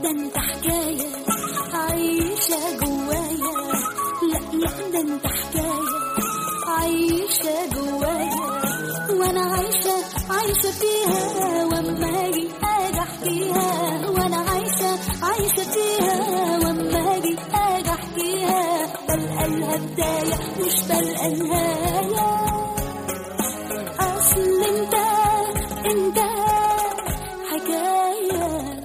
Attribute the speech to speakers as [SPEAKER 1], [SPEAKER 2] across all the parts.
[SPEAKER 1] ده انت حكاية عايشة جوايا لا لا ده انت حكاية عايشة جوايا وانا عايشة عايشة فيها واما اجي اجي احكيها وانا عايشة عايشة فيها واما اجي اجي احكيها بلقى لها بداية مش بلقى نهاية اصل انت انت حكايه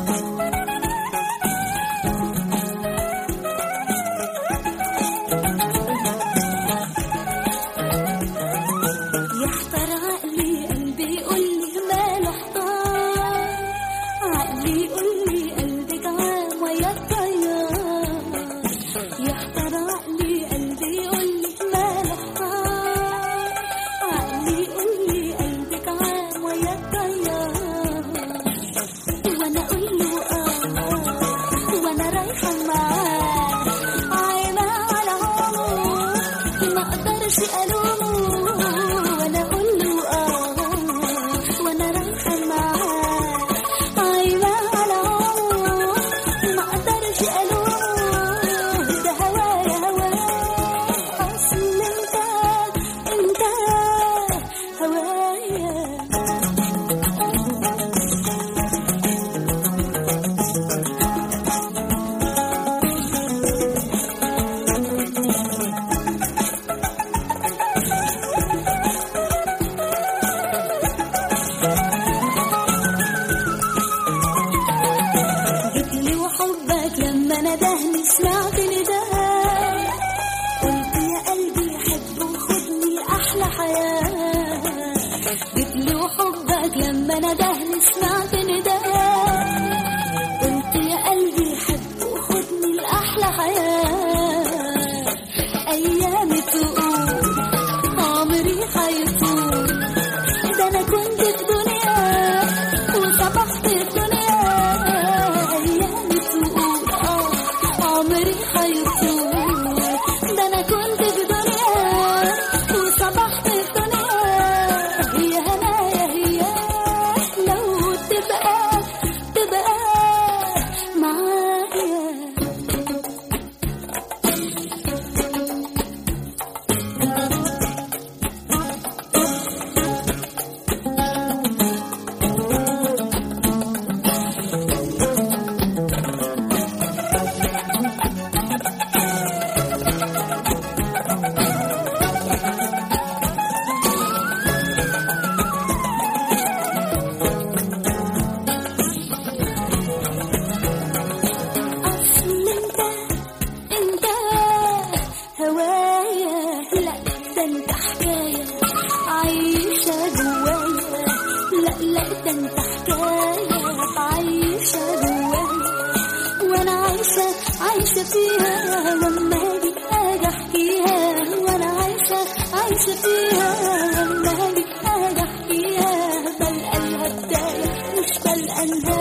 [SPEAKER 1] يحتار عقلي قلبي يقول لي ماله احتار عقلي يقول لي قلبك عام ويا الطيار يحتار عقلي قلبي يقول لي ماله احتار عقلي يقول لي قلبك عام ويا الطيار وانا اقول له اه وانا رايحه معاه عايمه على عمره ما اقدرش الومه وانا اقول له اه وانا رايحه معاه عايمه على عمره ما اقدرش الومه ده هوايا هوايا اصل انت انت هوايا جيتلي وحبك لما ندهني سمعت نداء قلت يا قلبي حب وخدني لأحلى حياة جيتلي وحبك لما ندهني سمعت نداء قلت يا قلبي حب وخدني لأحلى حياة أيامي تقول عمري هيطول ده أنا كنت في دنيا وصبحت في دنيا أيامي تقول آه عمري هيطول ده أنا كنت في دنيا وصبحت في دنيا هي هنايا هي لو تبقى تبقى معايا أصل انت انت هوايا لا ده انت حكاية عايشة جوايا لا لا ده انت حكاية عايشة جوايا وانا عايشة عايشة فيها لما اجي اجي احكيها وانا عايشة عايشة فيها لما اجي اجي احكيها بلقى لها بداية مش بلقى نهاية